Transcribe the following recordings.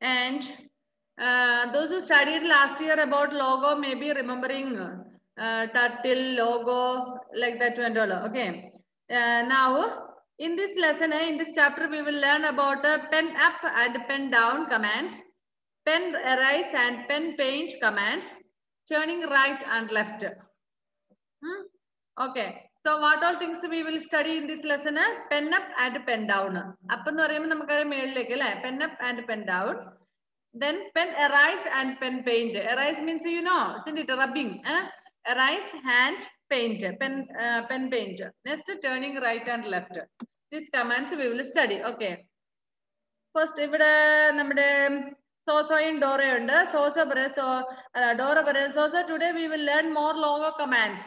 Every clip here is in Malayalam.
And uh, those who studied last year about logo may be remembering uh, turtle, logo, like that and all. Okay. Uh, now, in this lesson, uh, in this chapter, we will learn about uh, pen up and pen down commands, pen erase and pen paint commands, turning right and left. Hmm? Okay. So what all things we will study in this lesson? uh, Pen up and pen down. Up എന്ന് പറയുമ്പോൾ നമുക്കറിയാം മേളിലേക്ക് അല്ലേ pen up and pen down. Then pen erase and pen paint. Erase means you know, isn't it rubbing? Eh? Erase hand paint. Pen uh, pen paint. Next turning right and left. These commands we will study. Okay. First ഇവിടെ നമ്മുടെ സോസോയും ഡോറയും ഉണ്ട് സോസോ പറയാം സോ അല്ല ഡോറ പറയാം so so today we will learn more logo commands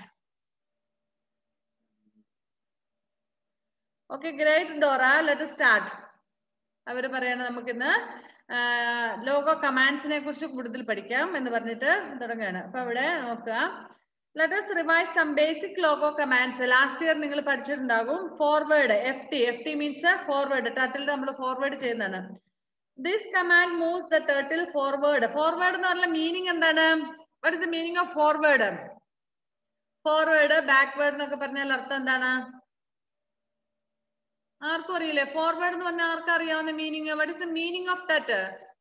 okay great Dora let start അവര് പറയണ നമുക്കിന്ന് ലോഗോ കമാൻഡ്സിനെ കുറിച്ച് കൂടുതൽ പഠിക്കാം എന്ന് പറഞ്ഞിട്ട് തുടങ്ങുകയാണ് അപ്പൊ അവിടെ നോക്കുക let's revise some basic logo commands last year നിങ്ങൾ പഠിച്ചിട്ടുണ്ടാകും forward F T F T means forward turtle നമ്മൾ ഫോർവേഡ് ചെയ്യുന്നതാണ് this command moves the turtle forward forward എന്ന് പറഞ്ഞ മീനിങ് എന്താണ് what is the meaning of forward forward backward എന്നൊക്കെ പറഞ്ഞാൽ അർത്ഥം എന്താണ് ആർക്കും അറിയില്ലേ ഫോർവേഡ് എന്ന് പറഞ്ഞാൽ ആർക്കും അറിയാവുന്ന meaning what is the meaning of that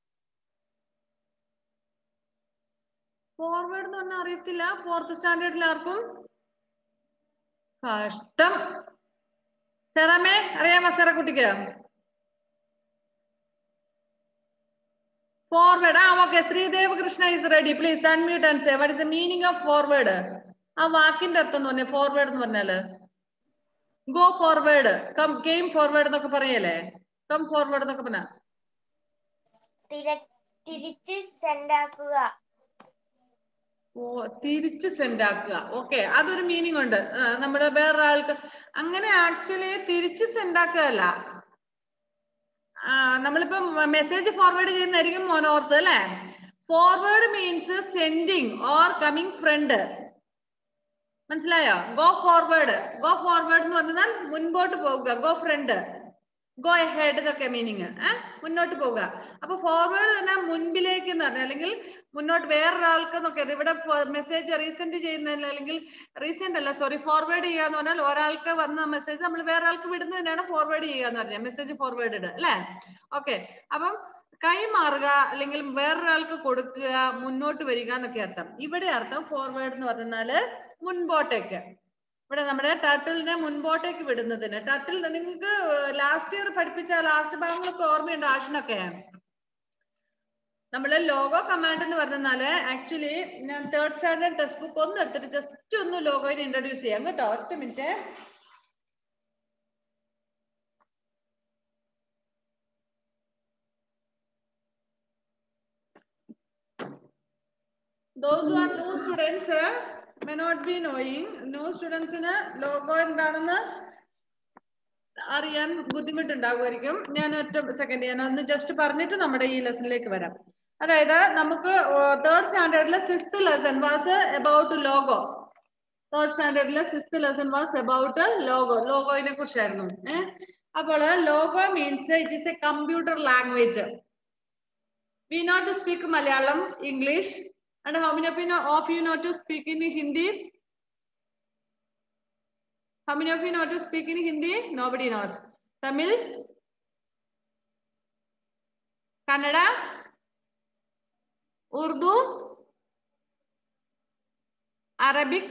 forward എന്ന് പറഞ്ഞാൽ അറിയത്തില്ല ഫോർത്ത് സ്റ്റാൻഡേർഡിൽ ആർക്കും കഷ്ടം സെറമേ അറിയാമോ സെറ കുട്ടിക്ക് ഫോർവേഡ് ആ okay Sreedev Krishna is ready please unmute and say what is the meaning of forward ആ വാക്കിന്റെ അർത്ഥം എന്ന് പറഞ്ഞാൽ ഫോർവേഡ് എന്ന് പറഞ്ഞാല് go forward come game forward എന്നൊക്കെ പറയല്ലേ കം ഫോർവേഡ് എന്നൊക്കെ പറഞ്ഞ തിരിച്ച് സെൻഡ് ആക്കുക ഓ തിരിച്ച് സെൻഡ് ആക്കുക ഓക്കെ അതൊരു മീനിങ് ഉണ്ട് ആ, നമ്മുടെ വേറൊരാൾക്ക് അങ്ങനെ ആക്ച്വലി തിരിച്ച് സെൻഡ് ആക്കുകയല്ല ആ, നമ്മളിപ്പം മെസ്സേജ് ഫോർവേഡ് ചെയ്യുന്നതായിരിക്കും മോനോർത്ത് അല്ലെ forward means sending or coming front മനസ്സിലായോ ഗോ ഫോർവേഡ് ഗോ ഫോർവേഡ് എന്ന് പറഞ്ഞാൽ മുൻപോട്ട് പോകുക ഗോ ഫ്രണ്ട് ഗോ ഹെഡ് ഇതൊക്കെ മീനിങ് ഏഹ് മുന്നോട്ട് പോവുക അപ്പൊ ഫോർവേഡ് തന്നെ മുൻപിലേക്ക് എന്ന് പറഞ്ഞാൽ അല്ലെങ്കിൽ മുന്നോട്ട് വേറൊരാൾക്ക് എന്നൊക്കെ ഇവിടെ മെസ്സേജ് റീസെന്റ് ചെയ്യുന്നതിന് അല്ലെങ്കിൽ റീസെന്റ് അല്ല സോറി ഫോർവേഡ് ചെയ്യുക എന്ന് പറഞ്ഞാൽ ഒരാൾക്ക് വന്ന മെസ്സേജ് നമ്മൾ വേറെ ആൾക്ക് വിടുന്നതിനാണ് ഫോർവേഡ് ചെയ്യുക എന്ന് പറഞ്ഞാൽ മെസ്സേജ് ഫോർവേഡ് അല്ലേ ഓക്കെ അപ്പം കൈമാറുക അല്ലെങ്കിൽ വേറൊരാൾക്ക് കൊടുക്കുക മുന്നോട്ട് വരിക എന്നൊക്കെ അർത്ഥം ഇവിടെ അർത്ഥം ഫോർവേഡ് എന്ന് പറഞ്ഞാല് മുൻപോട്ടേക്ക് ഇവിടെ നമ്മുടെ ടർട്ടിലിനെ മുൻപോട്ടേക്ക് വിടുന്നതിന് ടർട്ടിൽ നിങ്ങൾക്ക് ലാസ്റ്റ് ഇയർ പഠിപ്പിച്ച ലാസ്റ്റ് ഭാഗങ്ങളൊക്കെ ഓർമ്മയുണ്ട് ആഷിനൊക്കെ നമ്മള് ലോഗോ കമാൻഡ് എന്ന് പറഞ്ഞാല് ആക്ച്വലി ഞാൻ തേർഡ് സ്റ്റാൻഡേർഡ് ടെക്സ്റ്റ് ബുക്ക് ഒന്ന് എടുത്തിട്ട് ജസ്റ്റ് ഒന്ന് ലോഗോയിൽ ഇൻട്രൊഡ്യൂസ് ചെയ്യാം കേട്ടോ ഒറ്റ minute those who are new students uh, may not be knowing new students ന് ലോഗോ എന്താണെന്ന് അറിയാൻ ബുദ്ധിമുട്ടുണ്ടാകുമായിരിക്കും ഞാൻ ഒറ്റ സെക്കൻഡ് ഞാൻ ഒന്ന് ജസ്റ്റ് പറഞ്ഞിട്ട് നമ്മുടെ ഈ ലെസണിലേക്ക് വരാം അതായത് നമുക്ക് തേർഡ് സ്റ്റാൻഡേർഡിലെ sixth lesson was about logo third സ്റ്റാൻഡേർഡിലെ sixth lesson was about logo logo കുറിച്ചായിരുന്നു ഏഹ് അപ്പോൾ logo means it is a computer language we not to speak Malayalam English And how many of you know of you know to speak in Hindi? How many of you know to speak in Hindi? Nobody knows. Tamil? Kannada? Urdu? Arabic?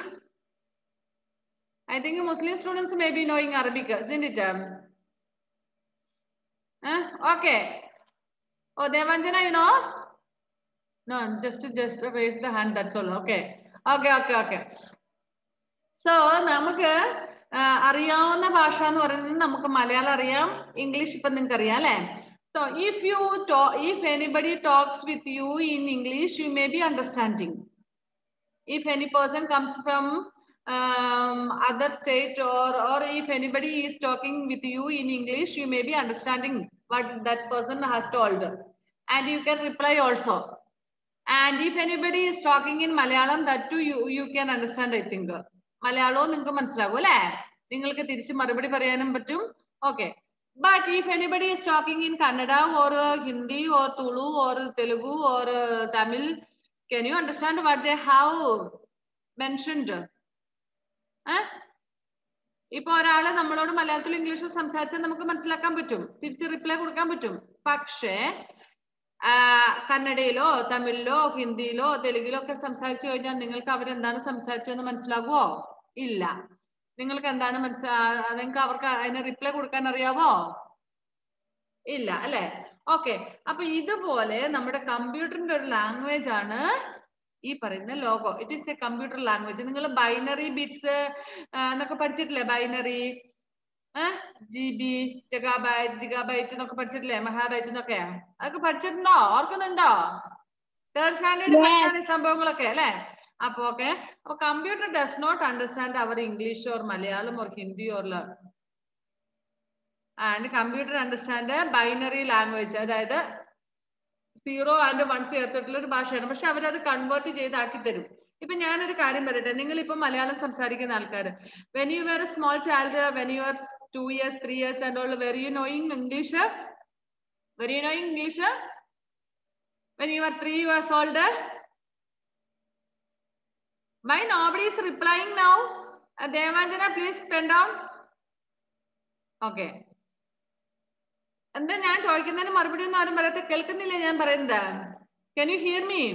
I think Muslim students may be knowing Arabic, isn't it? Huh? Okay. Oh, Devanjana, you know? No, just to just to raise the hand, that's all. Okay. Okay, okay, okay. So, നമുക്ക് അറിയാവുന്ന ഭാഷ എന്ന് പറയുന്നത് നമുക്ക് മലയാളം അറിയാം ഇംഗ്ലീഷ് ഇപ്പൊ നിങ്ങൾക്ക് അറിയാം അല്ലെ so if you if anybody talks with you in English you may be understanding if any person comes from other state or or if anybody is talking with you in english you may be understanding what that person has told and you can reply also and if anybody is talking in malayalam that too you you can understand i think മലയാളവും നിങ്ങൾക്ക് മനസ്സിലാകും അല്ലെ നിങ്ങൾക്ക് തിരിച്ച് മറുപടി പറയാനും പറ്റും okay But if anybody is talking in Kannada or uh, Hindi or Tulu or Telugu or uh, Tamil, can you understand what they have mentioned? Eh? ഇപ്പൊ ഒരാള് നമ്മളോട് മലയാളത്തിലും ഇംഗ്ലീഷിലും സംസാരിച്ചാൽ നമുക്ക് മനസ്സിലാക്കാൻ പറ്റും തിരിച്ച് റിപ്ലൈ കൊടുക്കാൻ പറ്റും പക്ഷേ ആ, കന്നഡയിലോ തമിഴിലോ ഹിന്ദിയിലോ തെലുങ്കിലോ ഒക്കെ സംസാരിച്ചു കഴിഞ്ഞാൽ നിങ്ങൾക്ക് അവരെന്താണ് സംസാരിച്ചതെന്ന് മനസ്സിലാകുമോ ഇല്ല നിങ്ങൾക്ക് എന്താണ് മനസ്സിലാ നിങ്ങൾക്ക് അവർക്ക് അതിന് റിപ്ലൈ കൊടുക്കാൻ അറിയാവോ ഇല്ല അല്ലെ ഓക്കെ അപ്പൊ ഇതുപോലെ നമ്മുടെ കമ്പ്യൂട്ടറിന്റെ ഒരു ലാംഗ്വേജ് ആണ് ഈ പറയുന്ന logo it is a computer language നിങ്ങൾ ബൈനറി ബിറ്റ്സ് എന്നൊക്കെ പഠിച്ചിട്ടില്ലേ binary G B gigabyte gigabyte എന്നൊക്കെ പഠിച്ചിട്ടില്ലേ മഹാബൈറ്റ് എന്നൊക്കെ അതൊക്കെ പഠിച്ചിട്ടുണ്ടോ ഓർക്കുന്നുണ്ടോ തേർഡ് സ്റ്റാൻഡേർഡ് പഠിച്ചാണ് ഈ സംഭവങ്ങളൊക്കെ അല്ലെ അപ്പൊ ഓക്കെ അപ്പൊ computer does not understand our English or Malayalam or Hindi or and computer understand binary language അതായത് സീറോ ആൻഡ് വൺ ചേർത്തിട്ടുള്ള ഒരു ഭാഷയാണ് പക്ഷെ അവരത് കൺവേർട്ട് ചെയ്താക്കി തരും ഇപ്പൊ ഞാനൊരു കാര്യം പറയട്ടെ നിങ്ങൾ ഇപ്പൊ മലയാളം സംസാരിക്കുന്ന ആൾക്കാർ when you were a small child when you are two years three years and all were you knowing English were you knowing English when you are three years old Why nobody is replying now? Uh, Devanjana, please pen down. Okay. എന്താ ഞാൻ ചോദിക്കുന്നതിന് മറുപടി ഒന്നും ആരും പറയാത്ത കേൾക്കുന്നില്ല ഞാൻ പറയുന്നത് കൻ യു ഹിയർ മീ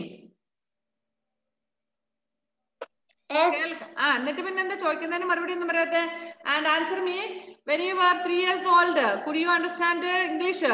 ആ എന്നിട്ട് പിന്നെ എന്താ ചോദിക്കുന്നതിന് മറുപടി ഒന്നും പറയാത്തെ and answer me when you are three years old could you understand English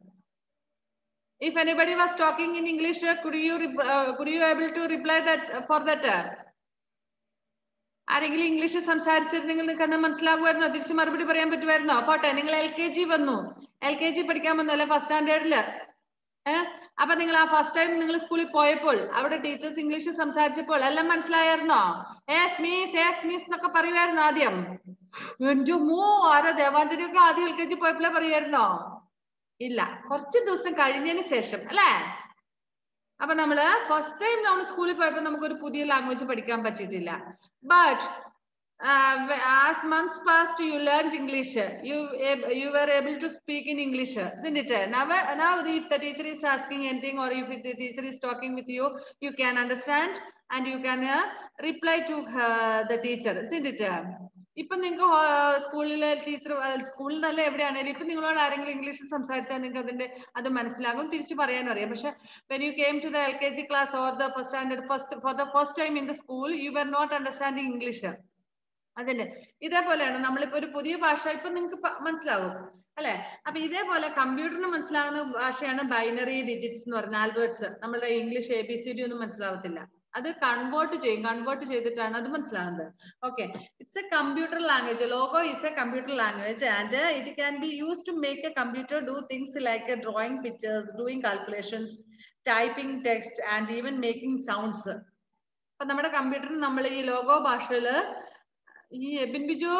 if anybody was talking in english uh, could you rep- uh, could you able to reply that uh, for that uh? ആരെങ്കിലും ഇംഗ്ലീഷ് സംസാരിച്ചിരുന്നെങ്കിൽ നിങ്ങൾക്ക് അന്ന് മനസ്സിലാകുമായിരുന്നോ തിരിച്ച് മറുപടി പറയാൻ പറ്റുമായിരുന്നോ പോട്ടെ നിങ്ങൾ എൽ കെ ജി വന്നു എൽ കെ ജി പഠിക്കാൻ വന്നു അല്ലെ ഫസ്റ്റ് സ്റ്റാൻഡേർഡില് ഏഹ് അപ്പൊ നിങ്ങൾ ആ ഫസ്റ്റ് ടൈം നിങ്ങൾ സ്കൂളിൽ പോയപ്പോൾ അവിടെ ടീച്ചേഴ്സ് ഇംഗ്ലീഷ് സംസാരിച്ചപ്പോൾ എല്ലാം മനസ്സിലായിരുന്നോ ഏസ് മീസ് ഏസ് മീസ് എന്നൊക്കെ പറയുമായിരുന്നു ആദ്യം എന്റെ മോ ആരോ ദേവാഞ്ജലിയൊക്കെ ആദ്യം എൽ കെ ജി പോയപ്പോഴേ പറയുമായിരുന്നോ ഇല്ല കുറച്ച് ദിവസം കഴിഞ്ഞതിന് ശേഷം അല്ലേ അപ്പൊ നമ്മള് ഫസ്റ്റ് ടൈം നമ്മൾ സ്കൂളിൽ പോയപ്പോ നമുക്ക് ഒരു പുതിയ ലാംഗ്വേജ് പഠിക്കാൻ പറ്റിയിട്ടില്ല but as months past you learn English you you were able to speak in english isn't it now now if the teacher is asking anything or if the teacher is talking with you you can understand and you can uh, reply to uh, the teacher isn't it ഇപ്പൊ നിങ്ങൾക്ക് സ്കൂളിലെ ടീച്ചർ സ്കൂളിൽ നല്ല എവിടെയാണെങ്കിലും ഇപ്പൊ നിങ്ങളോട് ആരെങ്കിലും ഇംഗ്ലീഷിൽ സംസാരിച്ചാൽ നിങ്ങൾക്ക് അതിന്റെ അത് മനസ്സിലാകും തിരിച്ചു പറയാനും അറിയാം പക്ഷെ when you came to the L K G class or the first standard first for the first time in the school you are not understanding English അതന്നെ ഇതേപോലെയാണ് നമ്മളിപ്പോ ഒരു പുതിയ ഭാഷ ഇപ്പൊ നിങ്ങൾക്ക് മനസ്സിലാവും അല്ലെ അപ്പൊ ഇതേപോലെ കമ്പ്യൂട്ടറിന് മനസ്സിലാകുന്ന ഭാഷയാണ് ബൈനറി ഡിജിറ്റ്സ് എന്ന് പറഞ്ഞ ആൽബേർട്സ് നമ്മുടെ English A B C D ഒന്നും മനസ്സിലാവത്തില്ല അത് കൺവേർട്ട് ചെയ്യും കൺവേർട്ട് ചെയ്തിട്ടാണ് അത് മനസ്സിലാകുന്നത് okay it's a computer language logo is a computer language and it can be use to make a computer do things like drawing pictures doing calculations typing text and even making sounds അപ്പൊ നമ്മുടെ കമ്പ്യൂട്ടറിന് നമ്മൾ ഈ ലോഗോ ഭാഷയില് ഈ എബിൻ ബിജു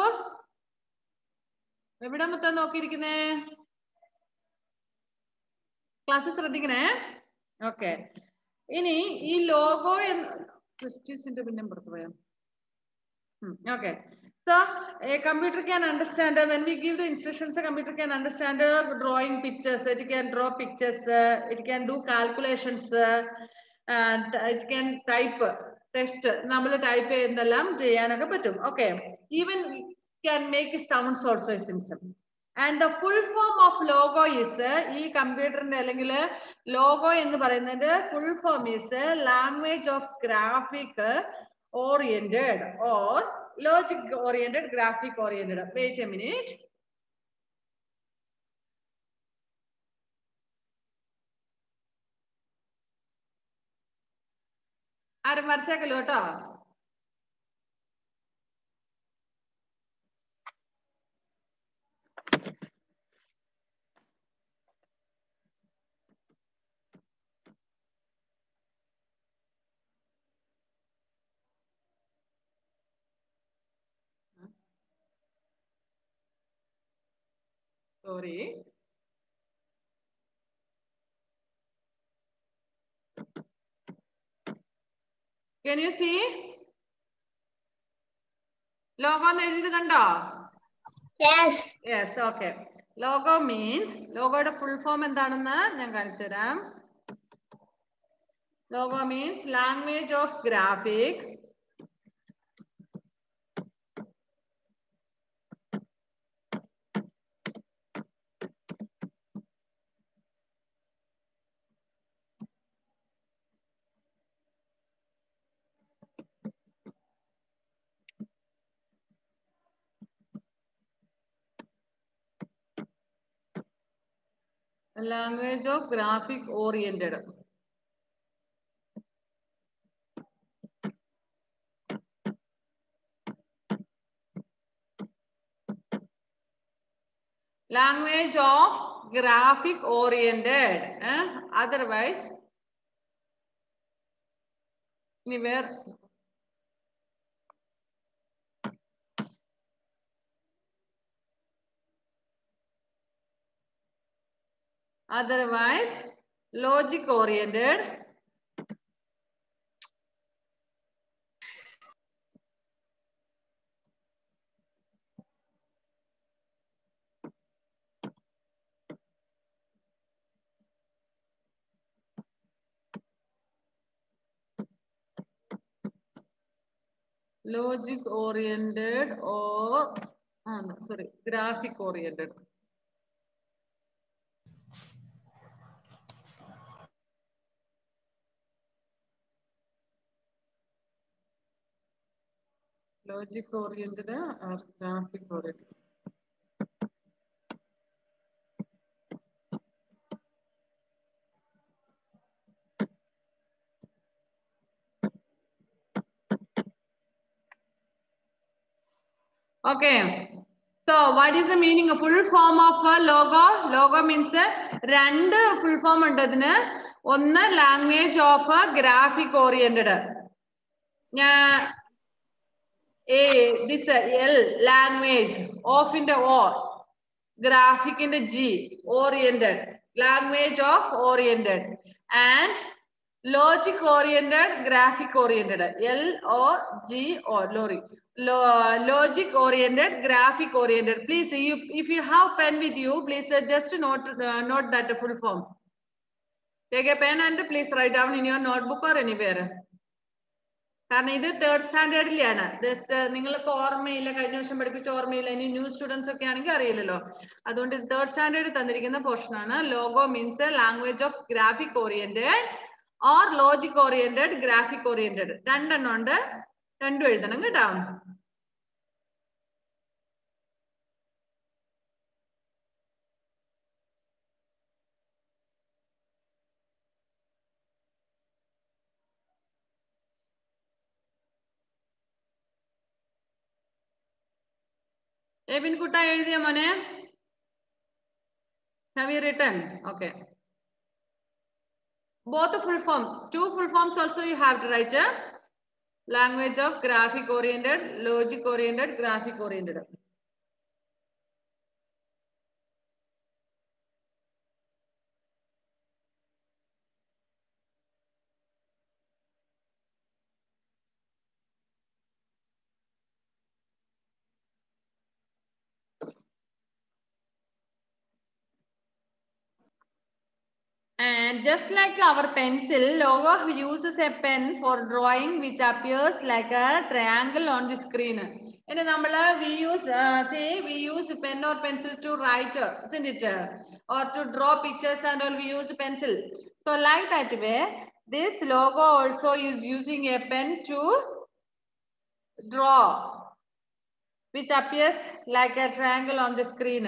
എവിടെ മൊത്തം നോക്കിയിരിക്കുന്നേ ക്ലാസ് ശ്രദ്ധിക്കണേ ഓക്കെ ഇനി ഈ ലോഗോ എന്ന് ക്രിസ്റ്റീസിന്റെ പിന്നെ പുറത്ത് പോയാ okay So a computer can understand uh, when we give the instructions, a computer can understand uh, drawing pictures. It can draw pictures. Uh, it can do calculations. Uh, and it can type text. നമ്മൾ ടൈപ്പ് ചെയ്യുന്നതെല്ലാം ചെയ്യാനൊക്കെ പറ്റും okay even can make sounds also സിംസം and the full form of logo is ഈ കമ്പ്യൂട്ടറിന്റെ അല്ലെങ്കിൽ ലോഗോ എന്ന് പറയുന്നത് full form is language of graphic oriented or logic oriented graphic oriented wait a minute ആരും വരച്ചേക്കല്ലോ കേട്ടോ Sorry. Can you see? ലോഗോ എന്ന് എഴുതിയത് കണ്ടോ Yes. Yes okay logo means ലോഗോയുടെ ഫുൾ ഫോം എന്താണെന്ന് ഞാൻ കാണിച്ചു തരാം logo means language of graphic language of graphic oriented language of graphic oriented eh? otherwise ഇനി where otherwise logic oriented logic oriented or oh no sorry graphic oriented logic oriented or graphic oriented Okay. So what is the meaning? A full form of a logo? Logo means രണ്ട് full form ഉണ്ട് അതിന് ഒന്ന് ലാംഗ്വേജ് ഓഫ് ഗ്രാഫിക് ഓറിയന്റഡ് ഞാൻ എ ദിസ് എൽ ലാംഗ്വേജ് ഓഫിന്റെ ഓ ഗ്രാഫിക്കിന്റെ G oriented language of oriented and logic oriented graphic oriented L O G O ലോറി logic oriented graphic oriented please you, if you have pen with you please uh, just note uh, note that full form take a pen and please write down in your notebook or anywhere കാരണം ഇത് തേർഡ് സ്റ്റാൻഡേർഡിലാണ് ജസ്റ്റ് നിങ്ങൾക്ക് ഓർമ്മയില്ല കഴിഞ്ഞ വർഷം പഠിപ്പിച്ച ഓർമ്മയില്ല ഇനി ന്യൂ സ്റ്റുഡൻസ് ഒക്കെ ആണെങ്കിൽ അറിയില്ലല്ലോ അതുകൊണ്ട് ഇത് തേർഡ് സ്റ്റാൻഡേർഡിൽ തന്നിരിക്കുന്ന പോർഷൻ ആണ് logo means language of graphic oriented or logic oriented graphic oriented രണ്ടെണ്ണം ഉണ്ട് രണ്ടും എഴുതണം കേട്ടോ എബിൻ കുട്ട എഴുതിയ മോനെ have you written okay both the full form two full forms also you have to write a language of graphic oriented logic oriented graphic oriented And just like our pencil, logo uses a pen for drawing which appears like a triangle on the screen. And നമ്മള് we use, uh, say we use pen or pencil to write, uh, isn't it? Or to draw pictures and all we use pencil. So like that way, this logo also is using a pen to draw, which appears like a triangle on the screen.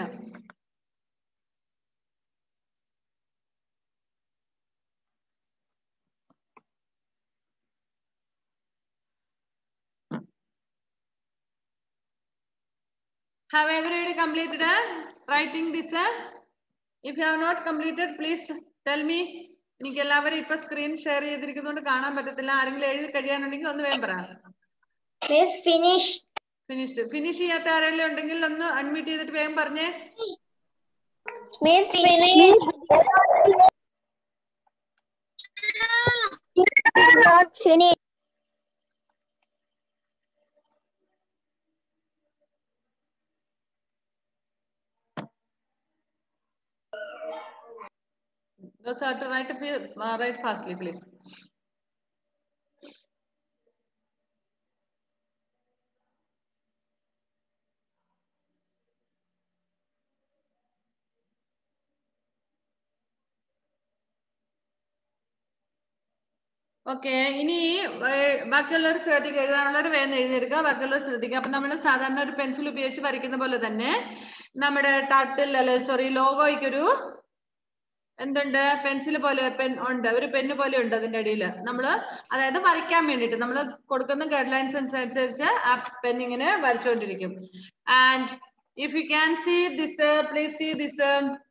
Have everybody completed uh, writing this? Uh? If you have not completed, please tell me. എനിക്ക് എല്ലാവരും ഇപ്പൊ സ്ക്രീൻ ഷെയർ ചെയ്തിരിക്കുന്നതുകൊണ്ട് കാണാൻ പറ്റത്തില്ല ആരെങ്കിലും എഴുതി കഴിയാനുണ്ടെങ്കിൽ ഒന്ന് വേഗം പറ Miss, finish. ഫിനിഷ്ഡ് ഫിനിഷ് ചെയ്യാത്ത ആരെങ്കിലും ഉണ്ടെങ്കിൽ ഒന്ന് അൺമ്യൂട്ട് ചെയ്തിട്ട് വേഗം പറഞ്ഞേ Miss, finish. Not finish. Those are to write, uh, write fastly, please. Okay ഇനി ഏർ, ബാക്കിയുള്ളവർ ശ്രദ്ധിക്കുക എഴുതാനുള്ളവർ വേഗം എഴുതിയെടുക്കുക ബാക്കിയുള്ളവർ ശ്രദ്ധിക്കുക അപ്പൊ നമ്മൾ സാധാരണ ഒരു പെൻസിൽ ഉപയോഗിച്ച് വരയ്ക്കുന്ന പോലെ തന്നെ നമ്മുടെ ടട്ടിൽ അല്ലെ സോറി ലോഗോയ്ക്കൊരു എന്തുണ്ട് പെൻസിൽ പോലെ പെൻ ഉണ്ട് ഒരു പെന്ന് പോലെ ഉണ്ട് അതിന്റെ അടിയിൽ നമ്മൾ അതായത് വരയ്ക്കാൻ വേണ്ടിയിട്ട് നമ്മൾ കൊടുക്കുന്ന ഗൈഡ് ലൈൻസ് അനുസരിച്ച് ആ പെൻ ഇങ്ങനെ വരച്ചുകൊണ്ടിരിക്കും and if you can see this please see this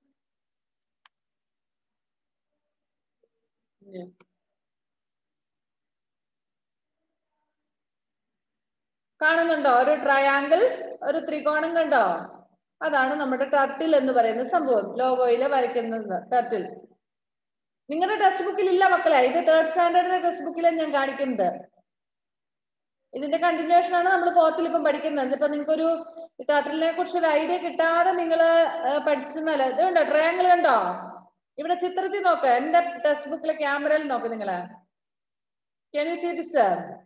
കാണുന്നുണ്ടോ ഒരു ട്രയാങ്കിൾ ഒരു ത്രികോണം കണ്ടോ അതാണ് നമ്മുടെ ടർട്ടിൽ എന്ന് പറയുന്ന സംഭവം ലോഗോയിൽ വരയ്ക്കുന്നത് ടർട്ടിൽ നിങ്ങളുടെ ടെക്സ്റ്റ് ബുക്കിൽ ഇല്ല മക്കളെ ഇത് തേർഡ് സ്റ്റാൻഡേർഡിലെ ടെക്സ്റ്റ് ബുക്കിലാണ് ഞാൻ കാണിക്കുന്നത് ഇതിന്റെ കണ്ടിന്യൂഷൻ ആണ് നമ്മൾ ഫോർത്തിൽ ഇപ്പം പഠിക്കുന്നത് ഇപ്പൊ നിങ്ങൾക്ക് ഒരു ടർട്ടിലിനെ കുറിച്ച് ഒരു ഐഡിയ കിട്ടാതെ നിങ്ങൾ പഠിച്ചെന്നല്ല ഇത് കണ്ടോ ട്രയാങ്കിൾ കണ്ടോ ഇവിടെ ചിത്രത്തിൽ നോക്ക് എന്റെ ടെക്സ്റ്റ് ബുക്കിലെ ക്യാമറയിൽ നോക്ക് നിങ്ങള് can you see this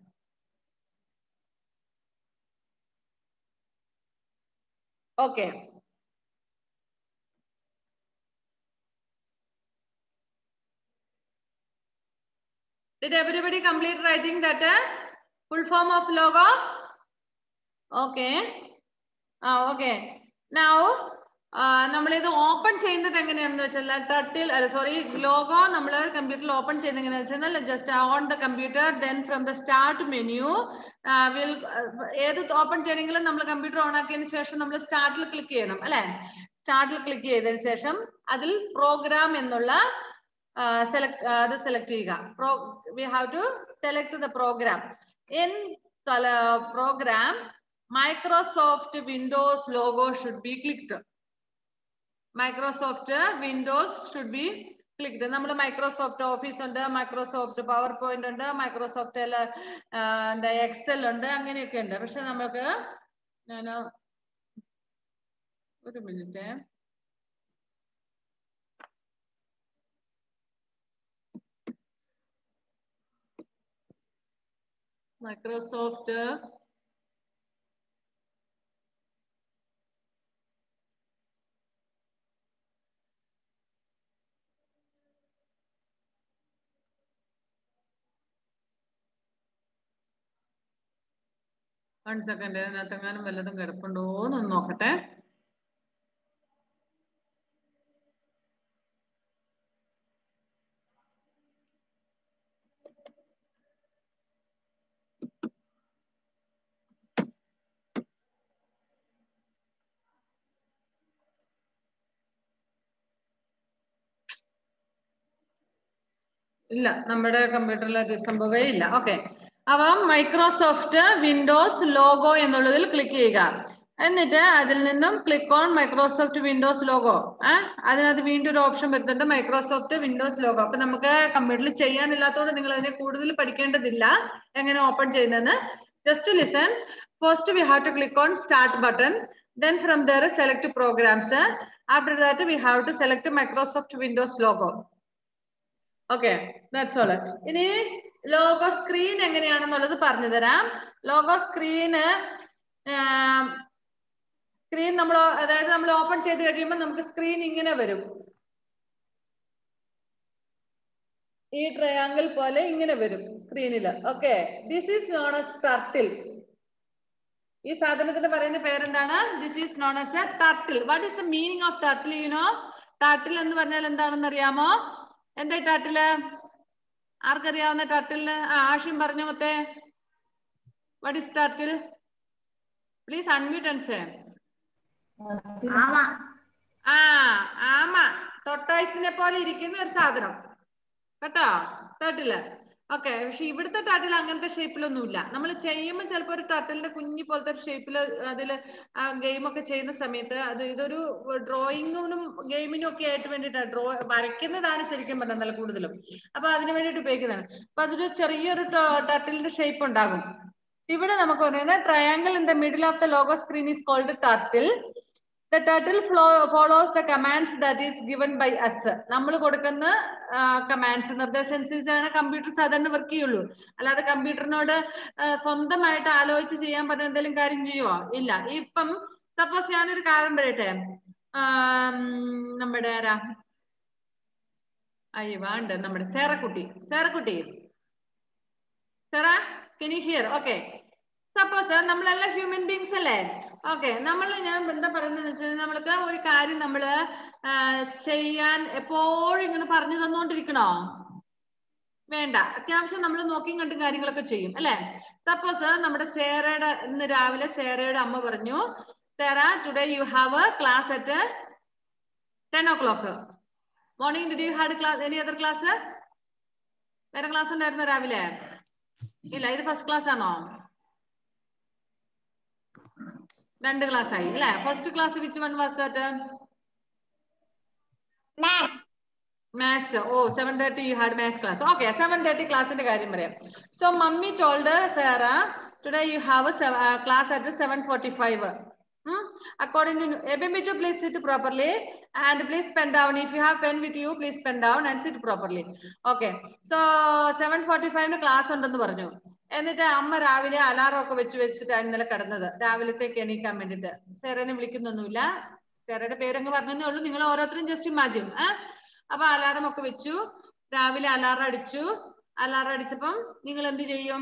okay Did everybody complete writing that uh, full form of logo? Okay. ആ ഓക്കെ നൗ നമ്മൾ ഇത് ഓപ്പൺ ചെയ്യുന്നത് എങ്ങനെയാണെന്ന് വെച്ചാൽ തട്ടിൽ അല്ല സോറി ലോഗോ നമ്മൾ കമ്പ്യൂട്ടറിൽ ഓപ്പൺ ചെയ്യുന്നത് എങ്ങനെയാണെന്ന് വെച്ചാൽ just on the computer then from the start menu will ഏത് ഓപ്പൺ ചെയ്യണമെങ്കിലും നമ്മൾ കമ്പ്യൂട്ടർ ഓൺ ആക്കിയതിന് ശേഷം നമ്മൾ സ്റ്റാർട്ടിൽ ക്ലിക്ക് ചെയ്യണം അല്ലെ സ്റ്റാർട്ടിൽ ക്ലിക്ക് ചെയ്തതിന് ശേഷം അതിൽ പ്രോഗ്രാം എന്നുള്ള സെലക്ട് അത് സെലക്ട് ചെയ്യുക pro we have to select the program in program Microsoft Windows logo should be clicked Microsoft Windows should be clicked നമ്മൾ മൈക്രോസോഫ്റ്റ് ഓഫീസ് ഉണ്ട് മൈക്രോസോഫ്റ്റ് പവർ പോയിന്റ് ഉണ്ട് മൈക്രോസോഫ്റ്റ് എന്താ എക്സൽ ഉണ്ട് അങ്ങനെയൊക്കെ ഉണ്ട് പക്ഷെ നമുക്ക് ഞാൻ ഒരു മിനിറ്റ് മൈക്രോസോഫ്റ്റ് വൺ സെക്കൻഡ് ഇതിനകത്തെങ്ങാനും വല്ലതും കിടപ്പുണ്ടോ എന്നൊന്ന് നോക്കട്ടെ ഇല്ല നമ്മുടെ കമ്പ്യൂട്ടറിൽ അത് സംഭവമേ ഇല്ല ഓക്കെ അപ്പം മൈക്രോസോഫ്റ്റ് വിൻഡോസ് ലോഗോ എന്നുള്ളതിൽ ക്ലിക്ക് ചെയ്യുക എന്നിട്ട് അതിൽ നിന്നും click on Microsoft Windows logo ഏഹ് അതിനകത്ത് വീണ്ടും ഒരു ഓപ്ഷൻ വരുന്നുണ്ട് മൈക്രോസോഫ്റ്റ് വിൻഡോസ് ലോഗോ അപ്പൊ നമുക്ക് കമ്പ്യൂട്ടറിൽ ചെയ്യാനില്ലാത്തതുകൊണ്ട് നിങ്ങൾ അതിനെ കൂടുതൽ പഠിക്കേണ്ടതില്ല എങ്ങനെ ഓപ്പൺ ചെയ്യുന്നതെന്ന് just listen first we have to click on start button then from there select programs after that we have to select microsoft windows logo okay that's all ഇനി ലോഗോ സ്ക്രീൻ എങ്ങനെയാണെന്നുള്ളത് പറഞ്ഞു തരാം ലോഗോ സ്ക്രീന് സ്ക്രീൻ നമ്മൾ അതായത് നമ്മൾ ഓപ്പൺ ചെയ്ത് കഴിയുമ്പോൾ നമുക്ക് സ്ക്രീൻ ഇങ്ങനെ വരും ഈ ട്രയാങ്കിൾ പോലെ ഇങ്ങനെ വരും സ്ക്രീനിൽ okay this is known as turtle ഈ സാധനത്തിന് പറയുന്ന പേരെന്താണ് this is known as a turtle what is the meaning of turtle you know turtle എന്ന് പറഞ്ഞാൽ എന്താണെന്ന് അറിയാമോ എന്താ ടർട്ടില് ആർക്കറിയാവുന്ന ടർട്ടിലിന് ആ ആഷിം പറഞ്ഞു മൊത്തേ what is turtle please unmute and say ആ ആമ ടൊട്ടായ്സിനെ പോലെ ഇരിക്കുന്ന ഒരു സാധനം കേട്ടോ ടർട്ടില് ഓക്കെ പക്ഷെ ഇവിടുത്തെ ടർട്ടിൽ അങ്ങനത്തെ ഷേപ്പിലൊന്നുമില്ല നമ്മൾ ചെയ്യുമ്പോൾ ചിലപ്പോൾ ഒരു ടർട്ടിലിന്റെ കുഞ്ഞി പോലത്തെ ഒരു ഷേപ്പിൽ അതിൽ ഗെയിം ഒക്കെ ചെയ്യുന്ന സമയത്ത് അത് ഇതൊരു ഡ്രോയിങ്ങിനും ഗെയിമിനും ഒക്കെ ആയിട്ട് വേണ്ടിയിട്ടാണ് ഡ്രോ വരയ്ക്കുന്നതാണ് ശരിക്കും പറഞ്ഞാൽ നല്ല കൂടുതലും അപ്പൊ അതിന് വേണ്ടിയിട്ട് ഉപയോഗിക്കുന്നതാണ് അപ്പൊ അതൊരു ചെറിയൊരു ടർട്ടിലിന്റെ ഷേപ്പ് ഉണ്ടാകും ഇവിടെ നമുക്ക് പറയുന്നത് triangle in the middle of the logo screen is called turtle the turtle flow, follows the commands that is given by us നമ്മൾ കൊടുക്കുന്ന കമാൻഡ്സ് നിർദ്ദേശാനുസരിച്ചാണ് കമ്പ്യൂട്ടർ സാധാരണ വർക്ക് ചെയ്യുള്ളൂ അല്ലാതെ കമ്പ്യൂട്ടറിനോട് സ്വന്തമായിട്ട് ആലോചിച്ച് ചെയ്യാൻ പറഞ്ഞ എന്തെങ്കിലും കാര്യം ചെയ്യുവോ ഇല്ല ഇപ്പം സപ്പോസ് ഞാനൊരു കാര്യം പറയട്ടെ ആം, നമ്മുടെ ആരാ അയ്യോ വേണ്ട നമ്മുടെ സേറക്കുട്ടി സേറക്കുട്ടി Sera can you hear okay suppose നമ്മളെല്ലാം ഹ്യൂമൻ ബീങ്സ് അല്ലേ ഓക്കെ നമ്മൾ ഞാൻ എന്താ പറയുന്നത് വെച്ചാൽ നമ്മൾക്ക് ഒരു കാര്യം നമ്മൾ ചെയ്യാൻ എപ്പോഴും ഇങ്ങനെ പറഞ്ഞു തന്നുകൊണ്ടിരിക്കണോ വേണ്ട അത്യാവശ്യം നമ്മൾ നോക്കിയും കണ്ടും കാര്യങ്ങളൊക്കെ ചെയ്യും അല്ലെ സപ്പോസ് നമ്മുടെ സേറയുടെ ഇന്ന് രാവിലെ സേറയുടെ അമ്മ പറഞ്ഞു Sera today you have a class at ten o'clock morning did you had class any other class വേറെ ക്ലാസ് ഉണ്ടായിരുന്നോ രാവിലെ ഇല്ല ഇത് ഫസ്റ്റ് ക്ലാസ് ആണോ രണ്ട് ക്ലാസ് ആയി അല്ലെ first class which one was that Maths. Maths oh seven thirty you had maths class okay seven thirty ക്ലാസിന്റെ കാര്യം പറയാം so mummy told Sera today you have class at seven forty five according to Ebimicho, please sit properly and please pen down. If you have pen with you, please pen down and sit properly. Okay. So seven forty ഫൈവിന് ക്ലാസ് ഉണ്ടെന്ന് പറഞ്ഞു എന്നിട്ട് അമ്മ രാവിലെ അലാറം ഒക്കെ വെച്ച് വെച്ചിട്ടാണ് ഇന്നലെ കിടന്നത് രാവിലത്തേക്ക് എണീക്കാൻ വേണ്ടിട്ട് സെറനെ വിളിക്കുന്നൊന്നുമില്ല സെറയുടെ പേരങ്ങ് പറഞ്ഞതേ ഉള്ളൂ നിങ്ങൾ ഓരോരുത്തരും ജസ്റ്റ് ഇമാജിൻ ഏ അപ്പൊ അലാറം ഒക്കെ വെച്ചു രാവിലെ അലാറം അടിച്ചു അലാറം അടിച്ചപ്പം നിങ്ങൾ എന്ത് ചെയ്യും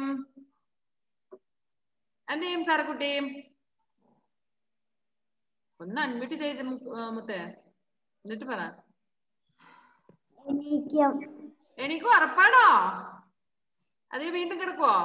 എന്ത് ചെയ്യും സാറക്കുട്ടി ഒന്ന് അൺമ്യൂട്ട് ചെയ്ത് മു- ആ, മുത്തേ എന്നിട്ട് പറ എണീക്കും എനിക്ക് ഉറപ്പാണോ അത് വീണ്ടും കിടക്കുവോ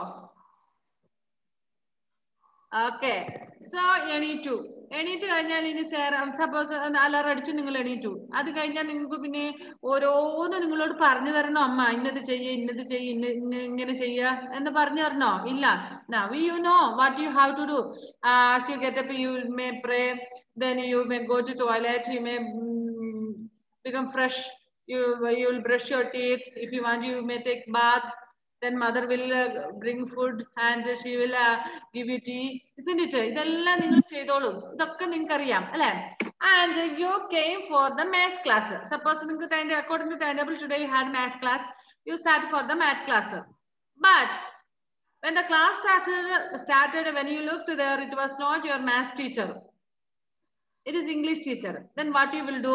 ഓക്കെ സോ എണീറ്റു എണീറ്റ് കഴിഞ്ഞാൽ ഇനി ചേർ സപ്പോസ് അലാറം അടിച്ചു നിങ്ങൾ എണീറ്റു അത് കഴിഞ്ഞാൽ നിങ്ങൾക്ക് പിന്നെ ഓരോന്ന് നിങ്ങളോട് പറഞ്ഞു തരണോ അമ്മ ഇന്നത് ചെയ്യ ഇന്നത് ചെയ്യ ഇന്ന ഇന്ന ഇങ്ങനെ ചെയ്യ എന്ന് പറഞ്ഞു തരണോ ഇല്ല now you know what you have to do uh, as you get up you may pray then you may go to toilet you may mm, become fresh you you will brush your teeth if you want you may take bath then mother will uh, bring food and she will uh, give you tea isn't it ഇതെല്ലാം നിങ്ങൾ ചെയ്തോളൂ ഇതൊക്കെ നിങ്ങൾക്ക് അറിയാം അല്ലെ and you came for the maths class suppose നിങ്ങൾക്ക് time according to time table today you had maths class you start for the maths class but when the class started started when you looked there it was not your math teacher it is english teacher then what you will do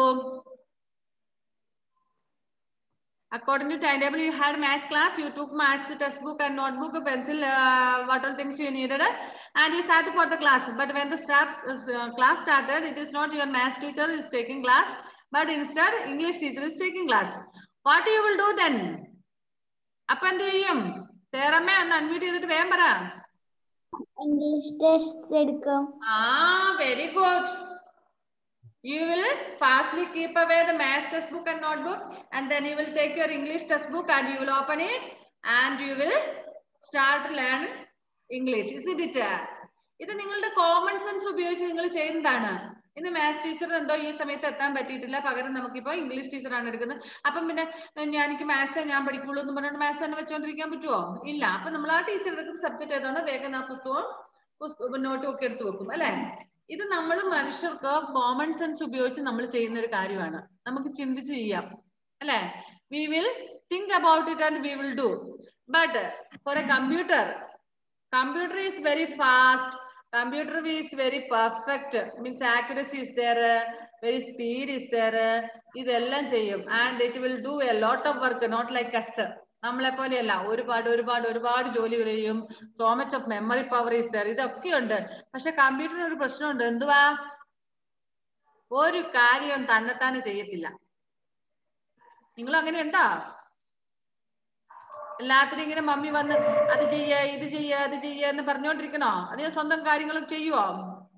according to timetable you had math class you took math textbook and notebook pencil uh, what all things you needed and you sat for the class but when the start uh, class started it is not your math teacher is taking class but instead english teacher is taking class what you will do then അപ്പൊ എന്ത് ചെയ്യും സേറമ്മ ഒന്ന് അൺമ്യൂട്ട് ചെയ്തിട്ട് വേഗം പറ ഇംഗ്ലീഷ് ടെസ്റ്റ് എടുക്കും ആ very good you will fastly keep away the maths textbook and notebook and then you will take your english textbook and you will open it and you will start to learn english isn't it ഇത് നിങ്ങളുടെ കോമൺ സെൻസ് ഉപയോഗിച്ച് നിങ്ങൾ ചെയ്യുന്നതാണ് ഇന്ന് മാത്സ് ടീച്ചർ എന്തോ ഈ സമയത്ത് എത്താൻ പറ്റിയിട്ടില്ല പകരം നമുക്കിപ്പോ ഇംഗ്ലീഷ് ടീച്ചറാണ് എടുക്കുന്നത് അപ്പം പിന്നെ ഞാൻ എനിക്ക് മാത്സ് ഞാൻ പഠിക്കുള്ളൂ എന്ന് പറഞ്ഞിട്ട് മാത്സ് തന്നെ വെച്ചോണ്ടിരിക്കാൻ പറ്റുമോ ഇല്ല അപ്പൊ നമ്മൾ ആ ടീച്ചർ എടുക്കുന്ന സബ്ജക്ട് ഏതാണോ വേഗം ആ പുസ്തകവും നോട്ടും ഒക്കെ എടുത്തു വെക്കും അല്ലെ ഇത് നമ്മൾ മനുഷ്യർക്ക് കോമൺ സെൻസ് ഉപയോഗിച്ച് നമ്മൾ ചെയ്യുന്ന ഒരു കാര്യമാണ് നമുക്ക് ചിന്തിച്ച് ചെയ്യാം അല്ലെ we will think about it and we will do but for a computer computer is very fast computer is very perfect means accuracy is there very speed is there ഇതെല്ലാം ചെയ്യും and it will do a lot of work not like us നമ്മളെ പോലെയല്ല ഒരുപാട് ഒരുപാട് ഒരുപാട് ജോലികൾ ചെയ്യും so much of memory power is there ഇതൊക്കെ ഉണ്ട് പക്ഷെ കമ്പ്യൂട്ടറിന് ഒരു പ്രശ്നമുണ്ട് എന്തുവാ ഒരു കാര്യം തന്നെത്താനെ ചെയ്യത്തില്ല നിങ്ങൾ അങ്ങനെ ഉണ്ടോ എല്ലാത്തിനും ഇങ്ങനെ മമ്മി വന്ന് അത് ചെയ്യ ഇത് ചെയ്യ അത് ചെയ്യ എന്ന് പറഞ്ഞോണ്ടിരിക്കണോ അത് സ്വന്തം കാര്യങ്ങൾ ചെയ്യുവോ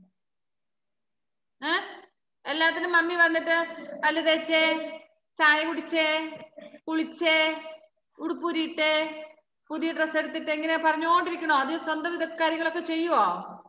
ഏ എല്ലാത്തിനും മമ്മി വന്നിട്ട് പല്ല് തേച്ചേ ചായ കുടിച്ചേ കുളിച്ചേ ഉടുപ്പൂരിയിട്ടേ പുതിയ ഡ്രസ്സ് എടുത്തിട്ട് എങ്ങനെ പറഞ്ഞോണ്ടിരിക്കണോ അത് സ്വന്തം ഇതൊക്കെ കാര്യങ്ങളൊക്കെ ചെയ്യുവോ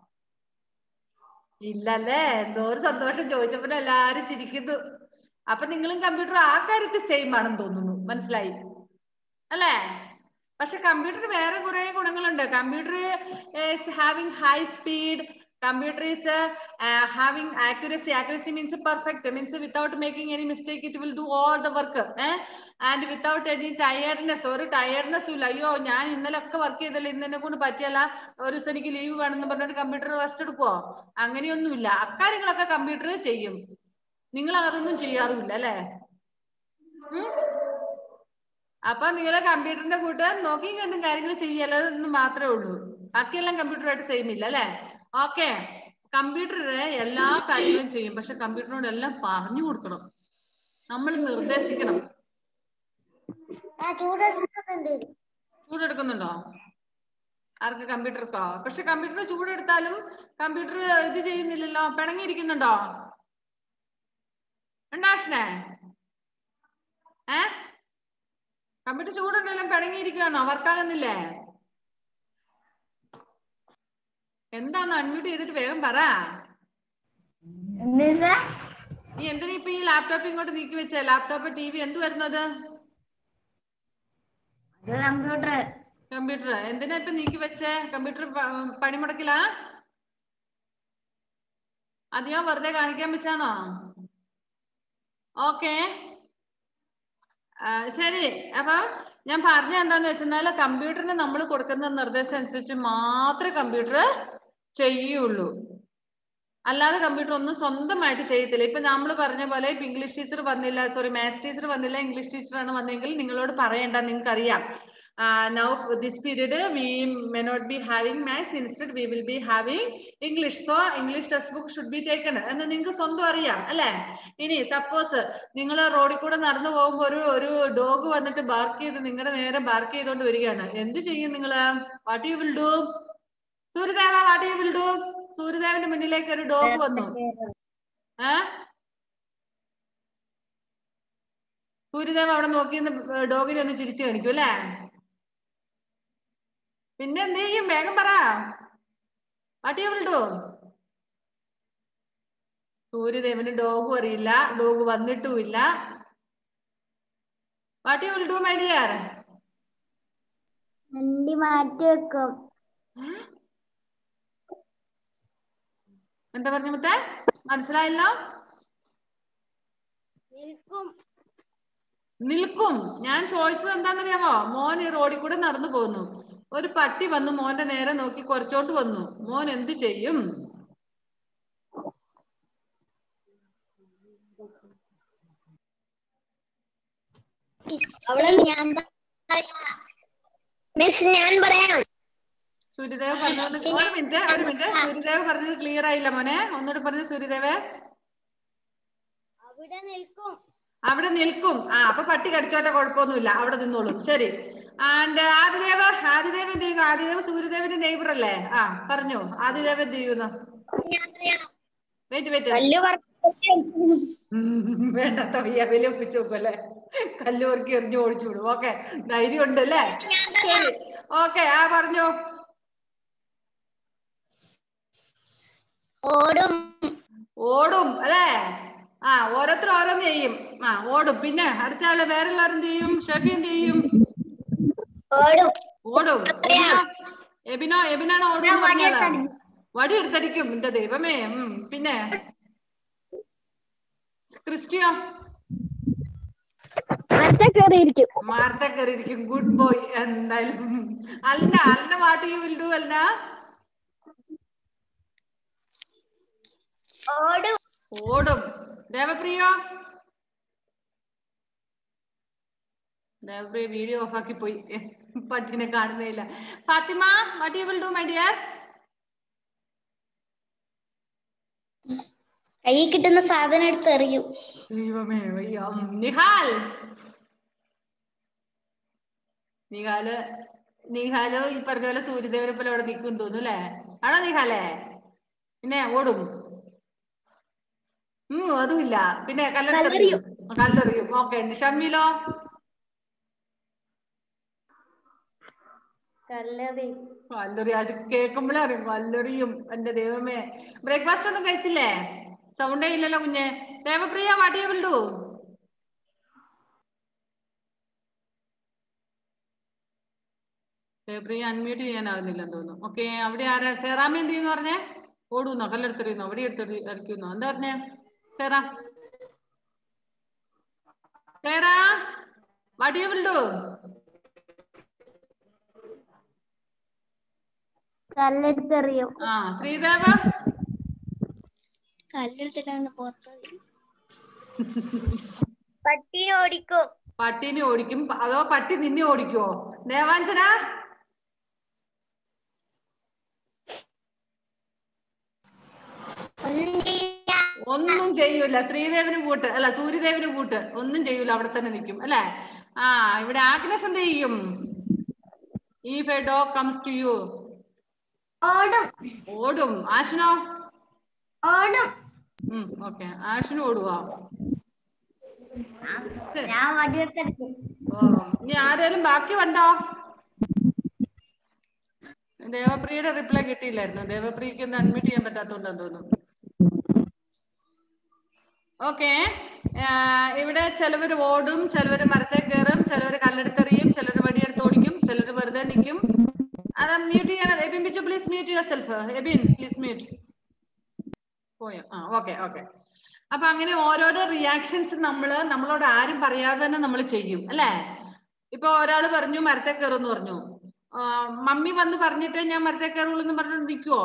ഇല്ലല്ലേ എന്തോ ഒരു സന്തോഷം ചോദിച്ചപ്പോൾ എല്ലാരും ചിരിക്കുന്നു അപ്പൊ നിങ്ങളും കമ്പ്യൂട്ടർ ആ കാര്യത്തിൽ സെയിം ആണെന്ന് തോന്നുന്നു മനസ്സിലായി അല്ലേ പക്ഷെ കമ്പ്യൂട്ടർ വേറെ കുറെ ഗുണങ്ങളുണ്ട് computer having high speed computer is uh, uh, having accuracy accuracy means perfect means without making any mistake it will do all the work eh? and without any tiredness ഒരു tiredness ഇല്ല അയ്യോ ഞാൻ ഇന്നലെ ഒക്കെ വർക്ക് ചെയ്തല്ലോ ഇന്ന് എന്നെ കൊണ്ട് പറ്റിയല്ല ഒരു ദിവസം എനിക്ക് ലീവ് വേണമെന്ന് പറഞ്ഞിട്ട് കമ്പ്യൂട്ടർ റെസ്റ്റ് എടുക്കുവോ അങ്ങനെയൊന്നുമില്ല അക്കാര്യങ്ങളൊക്കെ കമ്പ്യൂട്ടർ ചെയ്യും നിങ്ങൾ അതൊന്നും ചെയ്യാറുമില്ല അല്ലേ ഉം? അപ്പൊ നിങ്ങളെ കമ്പ്യൂട്ടറിന്റെ കൂട്ട് നോക്കിയും കണ്ടും കാര്യങ്ങൾ ചെയ്യലെന്ന് മാത്രമേ ഉള്ളൂ ബാക്കിയെല്ലാം കമ്പ്യൂട്ടറായിട്ട് ചെയ്യുന്നില്ല അല്ലെ ഓക്കെ കമ്പ്യൂട്ടറിന് എല്ലാ കാര്യങ്ങളും ചെയ്യും പക്ഷെ കമ്പ്യൂട്ടറിനോട് എല്ലാം പറഞ്ഞു കൊടുക്കണം നമ്മൾ നിർദ്ദേശിക്കണം ആ ചൂടെടുക്കുന്നുണ്ട് ചൂടെടുക്കുന്നുണ്ടോ ആർക്ക് കമ്പ്യൂട്ടർക്കോ പക്ഷെ കമ്പ്യൂട്ടർ ചൂടെടുത്താലും കമ്പ്യൂട്ടർ ഇത് ചെയ്യുന്നില്ലല്ലോ പിണങ്ങിയിരിക്കുന്നുണ്ടോ ഉണ്ടാഷണേ ഏ കമ്പ്യൂട്ടർ ചൂടുണ്ടെങ്കിലും പിണങ്ങിയിരിക്കുകയാണോ വർക്കാകുന്നില്ലേ എന്താന്ന് അൺമ്യൂട്ട് ചെയ്തിട്ട് വേഗം പറ എന്താ നീ എന്തിനാ ഇപ്പൊ ഈ ലാപ്ടോപ്പ് ഇങ്ങോട്ട് നീക്കി വെച്ചേ ലാപ്ടോപ്പ് ടി വി എന്ത് വരുന്നത് അത് കമ്പ്യൂട്ടർ കമ്പ്യൂട്ടർ എന്തിനാ ഇപ്പൊ നീക്കി വെച്ചേ കമ്പ്യൂട്ടർ പണിമുടക്കില്ല അതെയോ വെറുതെ കാണിക്കാൻ വെച്ചാണോ ഓക്കെ ശരി അപ്പൊ ഞാൻ പറഞ്ഞ എന്താന്ന് വെച്ചാൽ കമ്പ്യൂട്ടറിന് നമ്മൾ കൊടുക്കുന്ന നിർദ്ദേശം അനുസരിച്ച് മാത്രമേ കമ്പ്യൂട്ടർ ചെയ്യുള്ളൂ അല്ലാതെ കമ്പ്യൂട്ടർ ഒന്നും സ്വന്തമായിട്ട് ചെയ്യത്തില്ല ഇപ്പൊ നമ്മൾ പറഞ്ഞ പോലെ ഇപ്പൊ ഇംഗ്ലീഷ് ടീച്ചർ വന്നില്ല സോറി മാത്സ് ടീച്ചർ വന്നില്ല ഇംഗ്ലീഷ് ടീച്ചറാണ് വന്നെങ്കിൽ നിങ്ങളോട് പറയണ്ട നിങ്ങൾക്ക് അറിയാം now this period we may not be having maths instead we will be having English so English text book should be taken എന്ന് നിങ്ങൾക്ക് സ്വന്തം അറിയാം അല്ലെ ഇനി സപ്പോസ് നിങ്ങൾ റോഡിൽ കൂടെ നടന്നു പോകുമ്പോൾ ഒരു ഒരു ഡോഗ് വന്നിട്ട് ബാർക്ക് ചെയ്ത് നിങ്ങളുടെ നേരെ ബാർക്ക് ചെയ്തോണ്ട് വരികയാണ് എന്ത് ചെയ്യും നിങ്ങള് what you will do Suryadeva what you will do സൂര്യദേവന്റെ മുന്നിലേക്ക് ഒരു ഡോഗ് വന്നു ഏ സൂര്യദേവ അവിടെ നോക്കി ഡോഗിനെ ഒന്ന് ചിരിച്ചു കാണിക്കും അല്ലേ പിന്നെ എന്ത് ചെയ്യും വേഗം പറ വാട്ട് യു വിൽ ഡു സൂര്യദേവന് ഡോഗും അറിയില്ല ഡോഗ് വന്നിട്ടുമില്ല what you will do my dear വണ്ടി മാറ്റി വെക്കും എന്താ പറഞ്ഞു മുത്തേ മനസ്സിലായല്ലോ നിൽക്കും നിൽക്കും ഞാൻ ചോദിച്ചത് എന്താണെന്നറിയാമോ മോൻ ഈ റോഡിൽ കൂടെ നടന്നു പോകുന്നു ഒരു പട്ടി വന്ന് മോന്റെ നേരെ നോക്കി കുറച്ചോട്ട് വന്നു മോൻ എന്ത് ചെയ്യും അവിടെ ഞാൻ മിസ് ഞാൻ പറയാം സൂര്യദേവ് പറഞ്ഞത് ഒരു മിനിറ്റ് ഒരു മിനിറ്റ് സൂര്യദേവ് പറഞ്ഞത് ക്ലിയർ ആയില്ല മോനെ ഒന്നുകൂടി പറഞ്ഞു സൂര്യദേവേ അവിടെ നിൽക്കും അവിടെ നിൽക്കും ആ അപ്പൊ പട്ടി കടിച്ചോട്ടെ കുഴപ്പമൊന്നുമില്ല അവിടെ നിന്നോളും ശരി ആൻഡ് ആദിദേവ് ആദിദേവ് എന്ത് ചെയ്യുന്നു ആദിദേവ് സൂര്യദേവന്റെ നെയ്ബർ അല്ലേ ആ പറഞ്ഞു ആദിദേവ് എന്ത് ചെയ്യുന്നു വെയിറ്റ് വെയിറ്റ് കല്ല് ഉം, വേണ്ടാത്ത വയ്യ വലിയ ഒപ്പിച്ചു നോക്കുമല്ലേ കല്ല് പെറുക്കി എറിഞ്ഞു ഓടിച്ചു വിടും ഓക്കെ ധൈര്യം ഉണ്ട് അല്ലേ ശരി ഓക്കെ ആ പറഞ്ഞു ഓടും ഓടും അല്ലേ ആ ഓരോരുത്തർ ഓരോന്ന് ചെയ്യും ആ ഓടും പിന്നെ അടുത്ത ആള് വേറെ എന്ത് ചെയ്യും ഷെഫി എന്ത് ചെയ്യും ഓടും ഓടും എബിനോ എബിനോ എബിനാണോ ഓടും ഞാൻ വടി പറഞ്ഞാളാ എടുത്തടിക്കും. വടി എടുത്തടിക്കും എന്റെ ദൈവമേ ഉം പിന്നെ ക്രിസ്റ്റിയോ മറ്റേ കയറിയിരിക്കും മാർത്ത കയറിയിരിക്കും ഗുഡ് ബോയ് എന്തായാലും അല്ല അല്ല വാട്ട് യു വിൽ ഡു അല്ല ഓടും ഓടും ദേവപ്രിയോ ദേവപ്രിയ വീഡിയോ ഓഫ് ആക്കി പോയി പട്ടിനെ കാണുന്നില്ല Fathima what you will do my dear കൈ കിട്ടുന്ന സാധനം എടുത്ത് എറിയും ദൈവമേ വയ്യ ഉം, നിഹാൽ നിഹാല് നിഹാല് ഈ പറഞ്ഞ പോലെ സൂര്യദേവനെ പോലെ അവിടെ നിൽക്കും തോന്നുന്നു അല്ലേ ആണോ നിഹാലേ പിന്നെ ഓടും ഉം അതുമില്ല പിന്നെ കല്ലെറിയും കല്ലെറിയും ഓക്കെ ഷമ്മിലോ കല്ലെറി കല്ലെറി അത് കേൾക്കുമ്പോഴേ അറിയും കല്ലെറിയും എന്റെ ദൈവമേ ബ്രേക്ക്ഫാസ്റ്റ് ഒന്നും കഴിച്ചില്ലേ സൗണ്ടേ ഇല്ലല്ലോ കുഞ്ഞെ Devapriya what you will do Devapriya unmute ചെയ്യാനാവുന്നില്ലെന്ന് തോന്നുന്നു ഓക്കെ അവിടെ ആരാ സേറാമ എന്ത് ചെയ്യുന്നു പറഞ്ഞേ ഓടുന്നോ കല്ലെടുത്തെറിയുന്നോ വടി എടുത്തെറി എറിക്കുന്നോ എന്താ പറഞ്ഞേ കേറാ കേറാ വടി വിട്ടു കല്ലെടുത്തെറിയും ആ ശ്രീദേവ കല്ലെടുത്തിട്ടാണ് പുറത്ത് പട്ടി ഓടിക്കും പട്ടീനെ ഓടിക്കും അതോ പട്ടി നിന്നെ ഓടിക്കുവോ ദേവാഞ്ജന ഒന്നും ചെയ്യില്ല ഒന്നും ചെയ്യൂല ശ്രീദേവിന് കൂട്ട് അല്ല സൂര്യദേവിന് കൂട്ട് ഒന്നും ചെയ്യൂല അവിടെ തന്നെ നിൽക്കും അല്ലെ ആ ഇവിടെ ആഗ്നസ് എന്ത് ചെയ്യും if a dog comes to you ഓടും ഓടും ആഷിനോ ഓടും ഉം ഓക്കെ ആഷിന് ഓടുവാ ഞാൻ വടിയെടുത്തെടുക്കും ഓ ഇനി ആരേലും ബാക്കി ഉണ്ടോ ദേവപ്രിയയുടെ റിപ്ലൈ കിട്ടിയില്ലായിരുന്നു ദേവപ്രിയക്ക് ഒന്ന് അഡ്മിറ്റ് ചെയ്യാൻ പറ്റാത്തോണ്ടെന്ന് തോന്നുന്നു ഓക്കെ ഇവിടെ ചിലവർ ഓടും ചിലവർ മരത്തെ കയറും ചിലവർ കല്ലെടുത്തെറിയും ചിലർ വടിയെടുത്ത് ഓടിക്കും ചിലർ വെറുതെ നിൽക്കും അത് മ്യൂട്ട് ചെയ്യാൻ Ebin Bichu please mute yourself Ebin please mute പോയോ ആ ഓക്കെ ഓക്കെ അപ്പൊ അങ്ങനെ ഓരോരോ റിയാക്ഷൻസ് നമ്മള് നമ്മളോട് ആരും പറയാതെ തന്നെ നമ്മൾ ചെയ്യും അല്ലേ ഇപ്പൊ ഒരാള് പറഞ്ഞു മരത്തെ കയറുമെന്ന് പറഞ്ഞു ആ, മമ്മി വന്ന് പറഞ്ഞിട്ട് ഞാൻ മരത്തെ കയറുള്ളൂ എന്ന് പറഞ്ഞിട്ട് നിൽക്കുവോ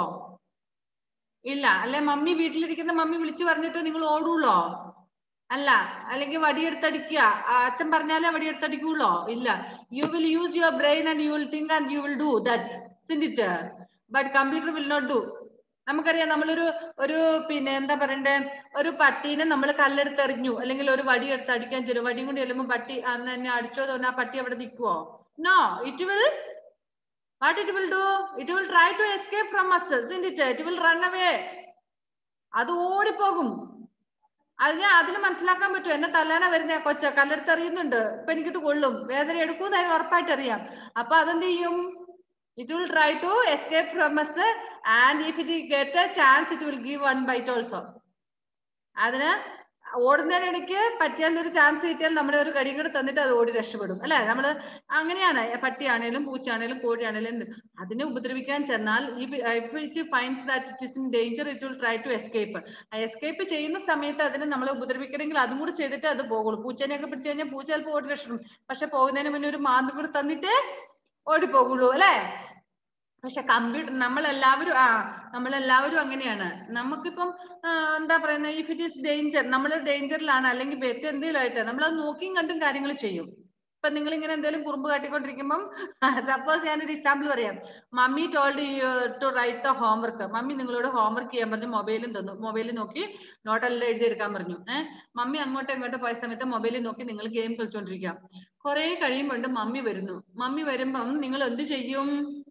ഇല്ല അല്ലെ മമ്മി വീട്ടിലിരിക്കുന്ന മമ്മി വിളിച്ചു പറഞ്ഞിട്ട് നിങ്ങൾ ഓടുള്ളോ അല്ല അല്ലെങ്കിൽ വടിയെടുത്തടിക്കുക ആ, അച്ഛൻ പറഞ്ഞാലേ വടിയെടുത്തടിക്കുള്ളോ ഇല്ല you will use your brain and you will think and you will do that സിൻഡിറ്റ് but computer will not do നമുക്കറിയാം നമ്മളൊരു ഒരു പിന്നെ എന്താ പറയണ്ടേ ഒരു പട്ടീനെ നമ്മൾ കല്ലെടുത്തെറിഞ്ഞു അല്ലെങ്കിൽ ഒരു വടി എടുത്ത് അടിക്കാൻ ചെല്ലും വടിയും കൊണ്ട് ചെല്ലുമ്പോൾ പട്ടി അന്ന് എന്നെ അടിച്ചോ തോന്നുന്നു ആ പട്ടി അവിടെ നിൽക്കുവോ no it will what it will do it will try to escape from us isn't it it will run away അത് ഓടിപ്പോകും അതിന് അതിന് മനസ്സിലാക്കാൻ പറ്റും എന്നെ തല്ലാനാ വരുന്ന കൊച്ച കല്ലെടുത്ത് എറിയുന്നുണ്ട് ഇപ്പൊ എനിക്കിട്ട് കൊള്ളും വേദന എടുക്കും അതിന് ഉറപ്പായിട്ട് അറിയാം അപ്പൊ അതെന്ത് ചെയ്യും it will try to escape from us and if it get a chance it will give one bite also അതിന് ഓടുന്നതിനിടയ്ക്ക് പറ്റിയാൽ ഒരു ചാൻസ് കിട്ടിയാൽ നമ്മളെ ഒരു കടിയും കൂടെ തന്നിട്ട് അത് ഓടി രക്ഷപ്പെടും അല്ലെ നമ്മള് അങ്ങനെയാണ് പട്ടിയാണേലും പൂച്ചയാണേലും കോഴിയാണേലും എന്ത് അതിനെ ഉപദ്രവിക്കാൻ ചെന്നാൽ if it finds that it is in danger it will try to escape escape ചെയ്യുന്ന സമയത്ത് അതിനെ നമ്മളെ ഉപദ്രവിക്കണമെങ്കിൽ അതും കൂടി ചെയ്തിട്ട് അത് പോകുള്ളൂ പൂച്ചേനെയൊക്കെ പിടിച്ചു കഴിഞ്ഞാൽ പൂച്ച ചിലപ്പോൾ ഓടി രക്ഷപ്പെടും പക്ഷെ പോകുന്നതിന് മുന്നേ ഒരു മാന്തും കൂടി തന്നിട്ടേ ഓടിപ്പോകുള്ളൂ അല്ലെ പക്ഷെ കമ്പ്യൂട്ടർ നമ്മളെല്ലാവരും ആ നമ്മളെല്ലാവരും അങ്ങനെയാണ് നമുക്കിപ്പം ആ, എന്താ പറയുന്നത് ഇഫ് ഇറ്റ് ഈസ് ഡേഞ്ചർ നമ്മൾ ഡേഞ്ചറിലാണ് അല്ലെങ്കിൽ ബെറ്റ് എന്തെങ്കിലും ആയിട്ട് നമ്മൾ അത് നോക്കിയും കണ്ടും കാര്യങ്ങൾ ചെയ്യും ഇപ്പൊ നിങ്ങൾ ഇങ്ങനെ എന്തെങ്കിലും കുറുമ്പ് കാട്ടിക്കൊണ്ടിരിക്കുമ്പം സപ്പോസ് ഞാനൊരു എക്സാമ്പിൾ പറയാം mummy told you to write the homework mummy നിങ്ങളോട് ഹോംവർക്ക് ചെയ്യാൻ പറഞ്ഞു മൊബൈലും തന്നു മൊബൈലിൽ നോക്കി നോട്ടെല്ലാം എഴുതിയെടുക്കാൻ പറഞ്ഞു ഏഹ് മമ്മി അങ്ങോട്ടും ഇങ്ങോട്ടും പോയ സമയത്ത് മൊബൈലിൽ നോക്കി നിങ്ങൾ ഗെയിം കളിച്ചോണ്ടിരിക്കുക കുറെ കഴിയുമ്പോണ്ട് മമ്മി വരുന്നു മമ്മി വരുമ്പം നിങ്ങൾ എന്ത് ചെയ്യും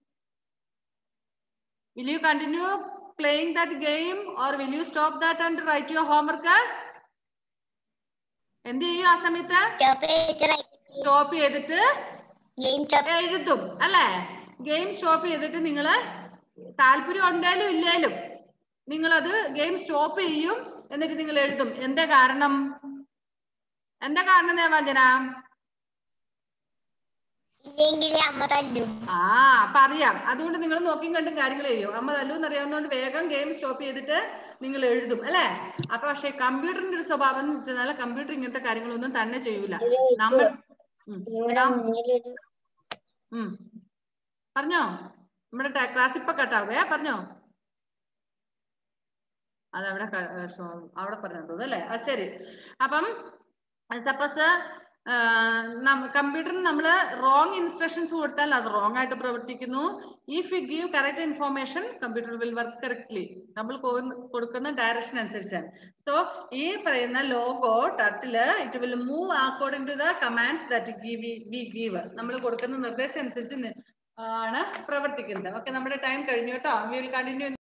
Will you continue playing that game or will you stop that and write your homework? എന്ത് ചെയ്യും ആ സമയത്ത് സ്റ്റോപ്പ് ചെയ്തിട്ട് ഗെയിം എഴുതും അല്ലെ ഗെയിം സ്റ്റോപ്പ് ചെയ്തിട്ട് നിങ്ങൾ താല്പര്യം ഉണ്ടേലും ഇല്ലേലും നിങ്ങൾ അത് ഗെയിം സ്റ്റോപ്പ് ചെയ്യും എന്നിട്ട് നിങ്ങൾ എഴുതും എന്താ കാരണം എന്താ കാരണം ദേവാഞ്ജന ഇല്ലെങ്കിൽ അമ്മ തല്ലും ആ അപ്പൊ അറിയാം അതുകൊണ്ട് നിങ്ങൾ നോക്കിയും കണ്ടും കാര്യങ്ങൾ ചെയ്യും അമ്മ തല്ലൂന്ന് അറിയാവുന്നതുകൊണ്ട് വേഗം ഗെയിം സ്റ്റോപ്പ് ചെയ്തിട്ട് നിങ്ങൾ എഴുതും അല്ലെ അപ്പൊ പക്ഷെ കമ്പ്യൂട്ടറിന്റെ ഒരു സ്വഭാവം എന്ന് വെച്ചാൽ കമ്പ്യൂട്ടർ ഇങ്ങനത്തെ കാര്യങ്ങളൊന്നും തന്നെ ചെയ്യൂല നമ്മൾ ഉം. ഇവിടെ മുന്നിലൊരു ഉം. പറഞ്ഞോ നമ്മുടെ ക്ലാസ് ഇപ്പൊ കട്ടാവേ പറഞ്ഞോ അതവിടെ ക- ഏർ ഷോ- അവിടെ പറഞ്ഞു തോന്നുന്നു അല്ലേ ആ ശരി അപ്പം സപ്പോസ് കമ്പ്യൂട്ടറിന് നമ്മൾ റോങ് ഇൻസ്ട്രക്ഷൻസ് കൊടുത്താൽ അത് റോങ് ആയിട്ട് പ്രവർത്തിക്കുന്നു if you give correct information computer will work correctly നമ്മൾ കൊടുക്കുന്ന ഡയറക്ഷൻ അനുസരിച്ചാണ് സോ ഈ പറയുന്ന ലോഗോ ടർട്ടില് it will move according to the commands that give we give നമ്മൾ കൊടുക്കുന്ന നിർദ്ദേശം അനുസരിച്ച് നി- ആണ് പ്രവർത്തിക്കുന്നത് ഓക്കെ നമ്മുടെ ടൈം കഴിഞ്ഞു കേട്ടോ വി വിൽ കണ്ടിന്യൂ